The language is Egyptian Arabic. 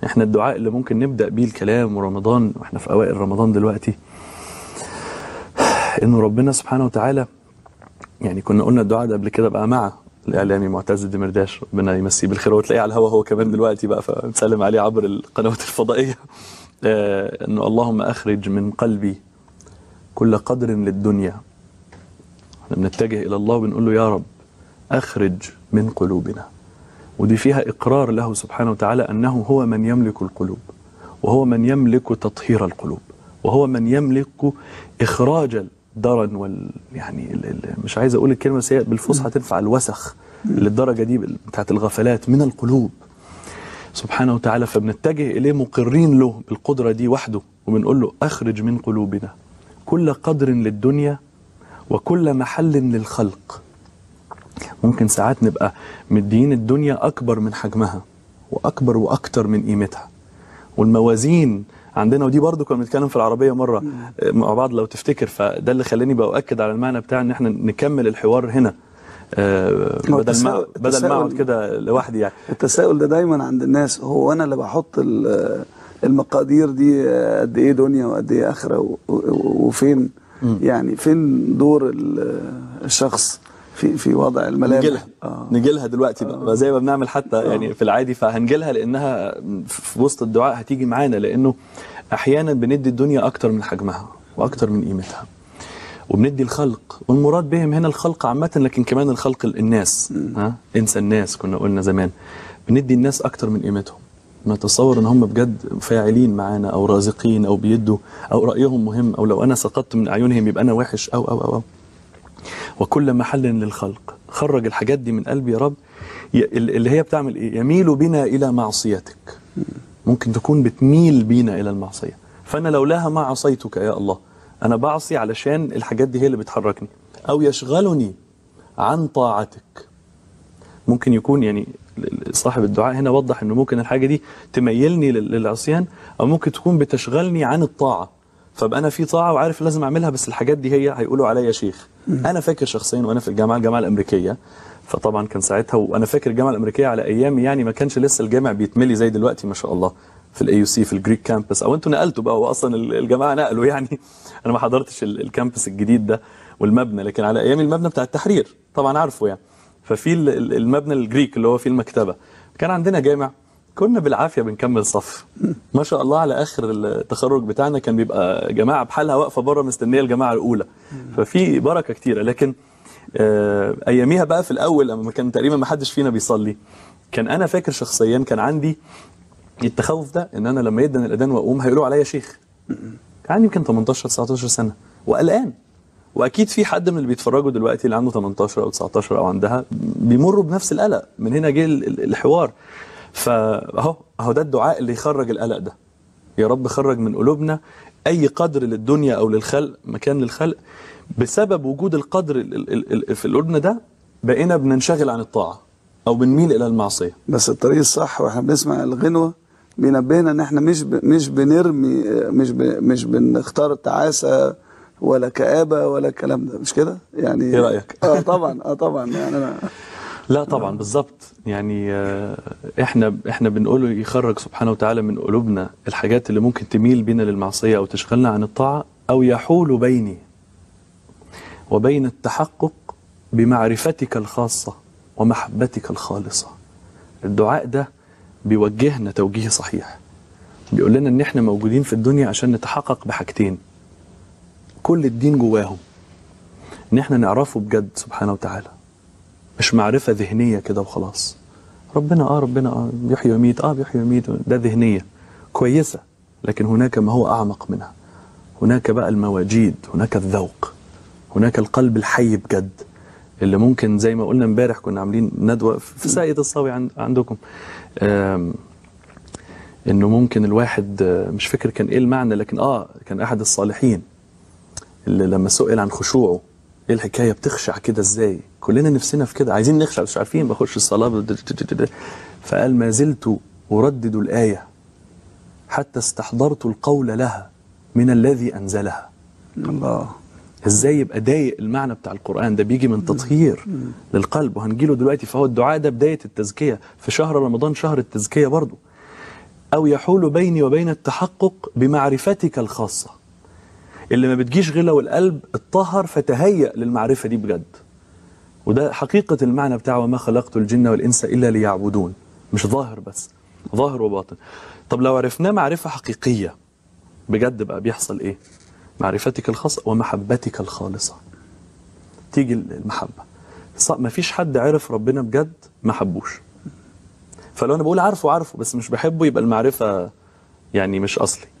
احنا الدعاء اللي ممكن نبدا بيه الكلام ورمضان واحنا في اوائل رمضان دلوقتي انه ربنا سبحانه وتعالى يعني كنا قلنا الدعاء ده قبل كده بقى مع الاعلامي معتز الدمرداش ربنا يمسيه بالخير وتلاقيه على الهوا هو كمان دلوقتي بقى فنسلم عليه عبر القنوات الفضائيه آه انه اللهم اخرج من قلبي كل قدر للدنيا احنا بنتجه الى الله وبنقول له يا رب اخرج من قلوبنا ودي فيها اقرار له سبحانه وتعالى انه هو من يملك القلوب وهو من يملك تطهير القلوب وهو من يملك اخراج الدرن وال يعني ال... ال... مش عايز اقول الكلمه بس هي بالفصحى تنفع الوسخ للدرجه دي بتاعت الغفلات من القلوب سبحانه وتعالى فبنتجه اليه مقرين له بالقدره دي وحده وبنقول له اخرج من قلوبنا كل قدر للدنيا وكل محل للخلق ممكن ساعات نبقى مدين الدنيا اكبر من حجمها واكبر واكتر من قيمتها والموازين عندنا ودي برضو كنا بنتكلم في العربيه مره مع بعض لو تفتكر فده اللي خلاني باؤكد على المعنى بتاع ان احنا نكمل الحوار هنا آه بدل ما بدل ما اقعد كده لوحدي يعني التساؤل ده دايما عند الناس هو انا اللي بحط المقادير دي قد ايه دنيا وقد ايه اخره وفين يعني فين دور الشخص في في وضع الملامح نجيلها آه. نجيلها دلوقتي بقى آه. زي ما بنعمل حتى آه. يعني في العادي فهنجيلها لانها في وسط الدعاء هتيجي معانا لانه احيانا بندي الدنيا اكتر من حجمها واكتر من قيمتها وبندي الخلق والمراد بهم هنا الخلق عامة لكن كمان الخلق الناس ها انسى الناس كنا قلنا زمان بندي الناس اكتر من قيمتهم نتصور ان هم بجد فاعلين معانا او رازقين او بيدوا او رايهم مهم او لو انا سقطت من اعينهم يبقى انا وحش او او او, أو. وكل محل للخلق خرج الحاجات دي من قلبي يا رب اللي هي بتعمل ايه يميل بنا الى معصيتك ممكن تكون بتميل بينا الى المعصيه فانا لولاها ما عصيتك يا الله انا بعصي علشان الحاجات دي هي اللي بتحركني او يشغلني عن طاعتك ممكن يكون يعني صاحب الدعاء هنا وضح انه ممكن الحاجه دي تميلني للعصيان او ممكن تكون بتشغلني عن الطاعه فابقى انا في طاعه وعارف لازم اعملها بس الحاجات دي هي هيقولوا عليا شيخ انا فاكر شخصيا وانا في الجامعه الجامعه الامريكيه فطبعا كان ساعتها وانا فاكر الجامعه الامريكيه على ايامي يعني ما كانش لسه الجامع بيتملي زي دلوقتي ما شاء الله في الاي يو سي في الجريك كامبس او انتوا نقلتوا بقى هو اصلا الجماعه نقلوا يعني انا ما حضرتش الكامبس الجديد ده والمبنى لكن على ايامي المبنى بتاع التحرير طبعا عارفه يعني ففي المبنى الجريك اللي هو فيه المكتبه كان عندنا جامع كنا بالعافيه بنكمل صف ما شاء الله على اخر التخرج بتاعنا كان بيبقى جماعه بحالها واقفه بره مستنيه الجماعه الاولى ففي بركه كتيره لكن آه اياميها بقى في الاول لما كان تقريبا ما حدش فينا بيصلي كان انا فاكر شخصيا كان عندي التخوف ده ان انا لما يدن الاذان واقوم هيقولوا عليا شيخ كان عندي يمكن 18 19 سنه وقلقان واكيد في حد من اللي بيتفرجوا دلوقتي اللي عنده 18 او 19 او عندها بيمروا بنفس القلق من هنا جه الحوار فاهو اهو ده الدعاء اللي يخرج القلق ده يا رب خرج من قلوبنا اي قدر للدنيا او للخلق مكان للخلق بسبب وجود القدر في قلوبنا ده بقينا بننشغل عن الطاعه او بنميل الى المعصيه بس الطريق الصح واحنا بنسمع الغنوه بينبهنا ان احنا مش ب... مش بنرمي مش ب... مش بنختار تعاسه ولا كآبه ولا الكلام ده مش كده يعني ايه رايك اه طبعا اه طبعا يعني انا لا طبعا بالظبط يعني احنا احنا بنقول يخرج سبحانه وتعالى من قلوبنا الحاجات اللي ممكن تميل بينا للمعصيه او تشغلنا عن الطاعه او يحول بيني وبين التحقق بمعرفتك الخاصه ومحبتك الخالصه الدعاء ده بيوجهنا توجيه صحيح بيقول لنا ان احنا موجودين في الدنيا عشان نتحقق بحاجتين كل الدين جواهم ان احنا نعرفه بجد سبحانه وتعالى مش معرفة ذهنية كده وخلاص ربنا اه ربنا اه بيحيي ويميت اه بيحيي ويميت ده ذهنية كويسة لكن هناك ما هو أعمق منها هناك بقى المواجيد هناك الذوق هناك القلب الحي بجد اللي ممكن زي ما قلنا امبارح كنا عاملين ندوة في ساقية الصاوي عند عندكم انه ممكن الواحد مش فاكر كان ايه المعنى لكن اه كان احد الصالحين اللي لما سئل عن خشوعه ايه الحكايه بتخشع كده ازاي كلنا نفسنا في كده عايزين نخشع مش عارفين بخش الصلاه فقال ما زلت اردد الايه حتى استحضرت القول لها من الذي انزلها الله ازاي يبقى ضايق المعنى بتاع القران ده بيجي من تطهير للقلب وهنجيله دلوقتي فهو الدعاء ده بدايه التزكيه في شهر رمضان شهر التزكيه برضه أو يحول بيني وبين التحقق بمعرفتك الخاصة اللي ما بتجيش غير لو القلب اتطهر فتهيأ للمعرفة دي بجد وده حقيقة المعنى بتاعه وما خلقت الجن والإنس إلا ليعبدون مش ظاهر بس ظاهر وباطن طب لو عرفناه معرفة حقيقية بجد بقى بيحصل إيه معرفتك الخاصة ومحبتك الخالصة تيجي المحبة ما فيش حد عرف ربنا بجد ما حبوش فلو أنا بقول عارفه عارفه بس مش بحبه يبقى المعرفة يعني مش أصلي